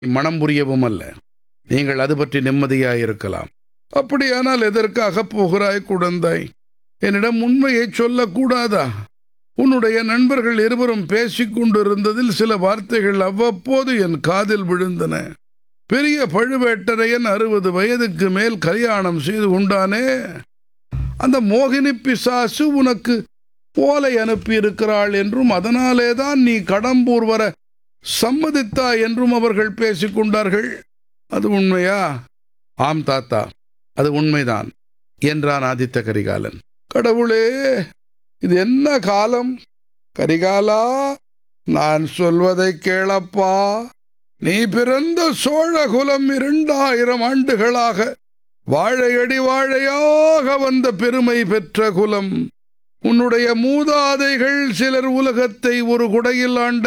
மனம் புரியவும் அல்ல நீங்கள் அது பற்றி நிம்மதியாயிருக்கலாம் அப்படியானால் எதற்காக போகிறாய் குழந்தாய் என்னிடம் உண்மையை சொல்லக்கூடாதா உன்னுடைய நண்பர்கள் இருவரும் பேசிக் கொண்டிருந்ததில் சில வார்த்தைகள் அவ்வப்போது என் காதில் விழுந்தன பெரிய பழுவேட்டரையன் அறுபது வயதுக்கு மேல் கல்யாணம் செய்து கொண்டானே அந்த மோகினி பிசாசு உனக்கு ஓலை அனுப்பியிருக்கிறாள் என்றும் அதனாலேதான் நீ கடம்பூர் வர சம்மதித்தாய் என்றும் அவர்கள் பேசிக் கொண்டார்கள் அது உண்மையா ஆம் தாத்தா அது உண்மைதான் என்றான் ஆதித்த கரிகாலன் கடவுளே இது என்ன காலம் கரிகாலா நான் சொல்வதை கேளப்பா நீ பிறந்த சோழகுலம் இரண்டாயிரம் ஆண்டுகளாக வாழையடி வாழையாக வந்த பெருமை பெற்ற குலம் உன்னுடைய மூதாதைகள் சிலர் உலகத்தை ஒரு குடையில் ஆண்ட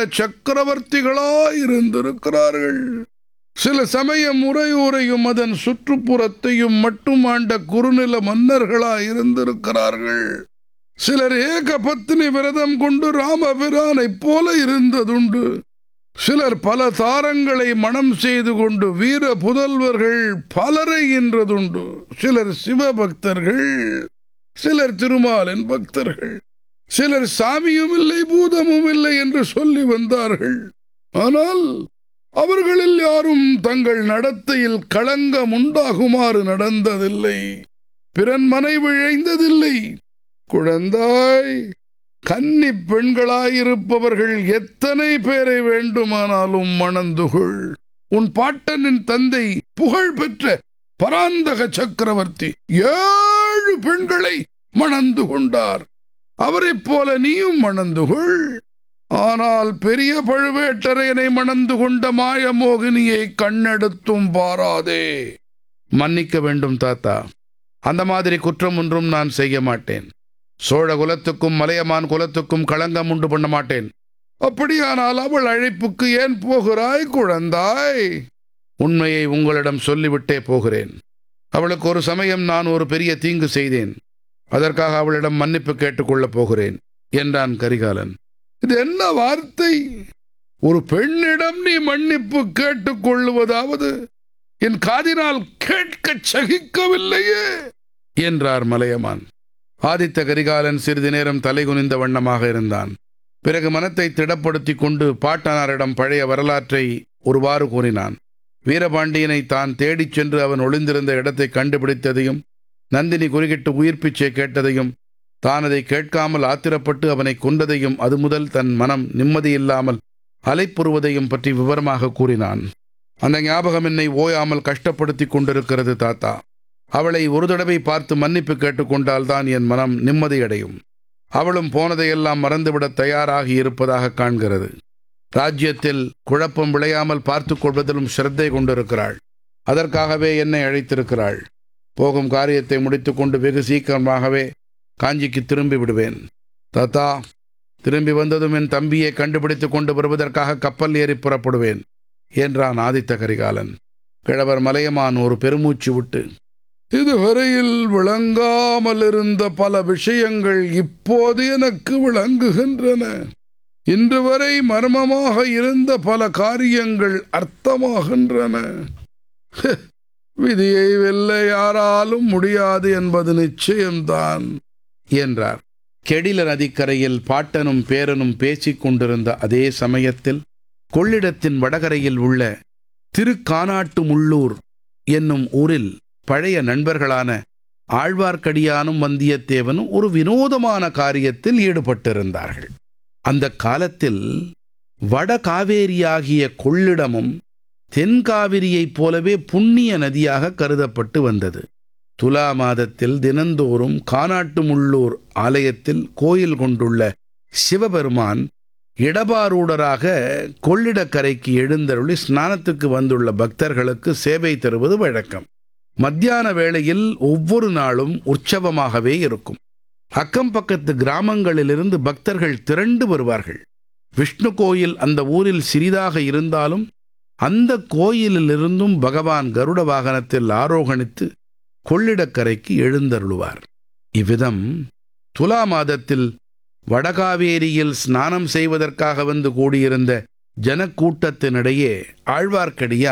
சக்கரவர்த்திகளாயிருந்திருக்கிறார்கள் சில சமயம் உரையூரையும் அதன் சுற்றுப்புறத்தையும் மட்டும் ஆண்ட குறுநில மன்னர்களாயிருந்திருக்கிறார்கள் சிலர் ஏக பத்னி விரதம் கொண்டு ராமபிரானைப் போல இருந்ததுண்டு சிலர் பல தாரங்களை மனம் செய்து கொண்டு வீர புதல்வர்கள் பலரை ஈன்றதுண்டு சிலர் சிவபக்தர்கள் சிலர் திருமாலின் பக்தர்கள் சிலர் சாமியும் இல்லை பூதமும் இல்லை என்று சொல்லி வந்தார்கள் ஆனால் அவர்களில் யாரும் தங்கள் நடத்தையில் களங்கம் உண்டாகுமாறு நடந்ததில்லை பிறன் மனை விழைந்ததில்லை குழந்தாய் கன்னி பெண்களாயிருப்பவர்கள் எத்தனை பேரை வேண்டுமானாலும் மணந்துகொள் உன் பாட்டனின் தந்தை புகழ் பெற்ற பராந்தக சக்கரவர்த்தி ஏழு பெண்களை மணந்து கொண்டார் அவரைப் போல நீயும் மணந்து கொள் ஆனால் பெரிய பழுவேட்டரையனை மணந்து கொண்ட மாயமோகினியை கண்ணெடுத்தும் பாராதே மன்னிக்க வேண்டும் தாத்தா அந்த மாதிரி குற்றம் ஒன்றும் நான் செய்ய மாட்டேன் சோழ குலத்துக்கும் மலையமான் குலத்துக்கும் களங்கம் உண்டு பண்ண மாட்டேன் அப்படியானால் அவள் அழைப்புக்கு ஏன் போகிறாய் குழந்தாய் உண்மையை உங்களிடம் சொல்லிவிட்டே போகிறேன் அவளுக்கு ஒரு சமயம் நான் ஒரு பெரிய தீங்கு செய்தேன் அதற்காக அவளிடம் மன்னிப்பு கேட்டுக்கொள்ளப் போகிறேன் என்றான் கரிகாலன் இது என்ன வார்த்தை ஒரு பெண்ணிடம் நீ மன்னிப்பு கேட்டுக்கொள்ளுவதாவது என் காதினால் கேட்கச் சகிக்கவில்லையே என்றார் மலையமான் ஆதித்த கரிகாலன் சிறிது நேரம் தலைகுனிந்த வண்ணமாக இருந்தான் பிறகு மனத்தை திடப்படுத்திக் கொண்டு பாட்டனாரிடம் பழைய வரலாற்றை ஒருவாறு கூறினான் வீரபாண்டியனை தான் தேடிச் சென்று அவன் ஒளிந்திருந்த இடத்தை கண்டுபிடித்ததையும் நந்தினி குறுகிட்டு உயிர் பிச்சை கேட்டதையும் தான் அதை கேட்காமல் ஆத்திரப்பட்டு அவனை கொன்றதையும் அது முதல் தன் மனம் நிம்மதியில்லாமல் அலைப்புறுவதையும் பற்றி விவரமாக கூறினான் அந்த ஞாபகம் என்னை ஓயாமல் கஷ்டப்படுத்தி கொண்டிருக்கிறது தாத்தா அவளை ஒரு தடவை பார்த்து மன்னிப்பு கேட்டுக்கொண்டால்தான் என் மனம் நிம்மதியடையும் அவளும் போனதையெல்லாம் மறந்துவிடத் தயாராகி இருப்பதாக காண்கிறது ராஜ்யத்தில் குழப்பம் விளையாமல் பார்த்து கொள்வதிலும் சிரத்தை கொண்டிருக்கிறாள் அதற்காகவே என்னை அழைத்திருக்கிறாள் போகும் காரியத்தை முடித்துக்கொண்டு வெகு சீக்கிரமாகவே காஞ்சிக்கு திரும்பி விடுவேன் தாத்தா திரும்பி வந்ததும் என் தம்பியை கண்டுபிடித்து கொண்டு வருவதற்காக கப்பல் ஏறி புறப்படுவேன் என்றான் ஆதித்த கரிகாலன் கிழவர் மலையமான் ஒரு பெருமூச்சு விட்டு இதுவரையில் விளங்காமல் இருந்த பல விஷயங்கள் இப்போது எனக்கு விளங்குகின்றன இன்று வரை மர்மமாக இருந்த பல காரியங்கள் அர்த்தமாகின்றன விதியை வெல்ல யாராலும் முடியாது என்பது நிச்சயம்தான் என்றார் கெடில நதிக்கரையில் பாட்டனும் பேரனும் பேசிக் கொண்டிருந்த அதே சமயத்தில் கொள்ளிடத்தின் வடகரையில் உள்ள திருக்கானாட்டு முள்ளூர் என்னும் ஊரில் பழைய நண்பர்களான ஆழ்வார்க்கடியானும் வந்தியத்தேவனும் ஒரு வினோதமான காரியத்தில் ஈடுபட்டிருந்தார்கள் அந்த காலத்தில் வட காவேரியாகிய கொள்ளிடமும் தென்காவிரியைப் போலவே புண்ணிய நதியாக கருதப்பட்டு வந்தது துலா மாதத்தில் தினந்தோறும் கானாட்டு முள்ளூர் ஆலயத்தில் கோயில் கொண்டுள்ள சிவபெருமான் இடபாரூடராக கொள்ளிடக்கரைக்கு எழுந்தருளி ஸ்நானத்துக்கு வந்துள்ள பக்தர்களுக்கு சேவை தருவது வழக்கம் மத்தியான வேளையில் ஒவ்வொரு நாளும் உற்சவமாகவே இருக்கும் அக்கம் பக்கத்து கிராமங்களிலிருந்து பக்தர்கள் திரண்டு வருவார்கள் விஷ்ணு கோயில் அந்த ஊரில் சிறிதாக இருந்தாலும் அந்த கோயிலிலிருந்தும் பகவான் கருட வாகனத்தில் ஆரோகணித்து கொள்ளிடக்கரைக்கு எழுந்தருளுவார் இவ்விதம் துலா மாதத்தில் வடகாவேரியில் ஸ்நானம் செய்வதற்காக வந்து கூடியிருந்த ஜனக்கூட்டத்தினிடையே ஆழ்வார்க்கடியான்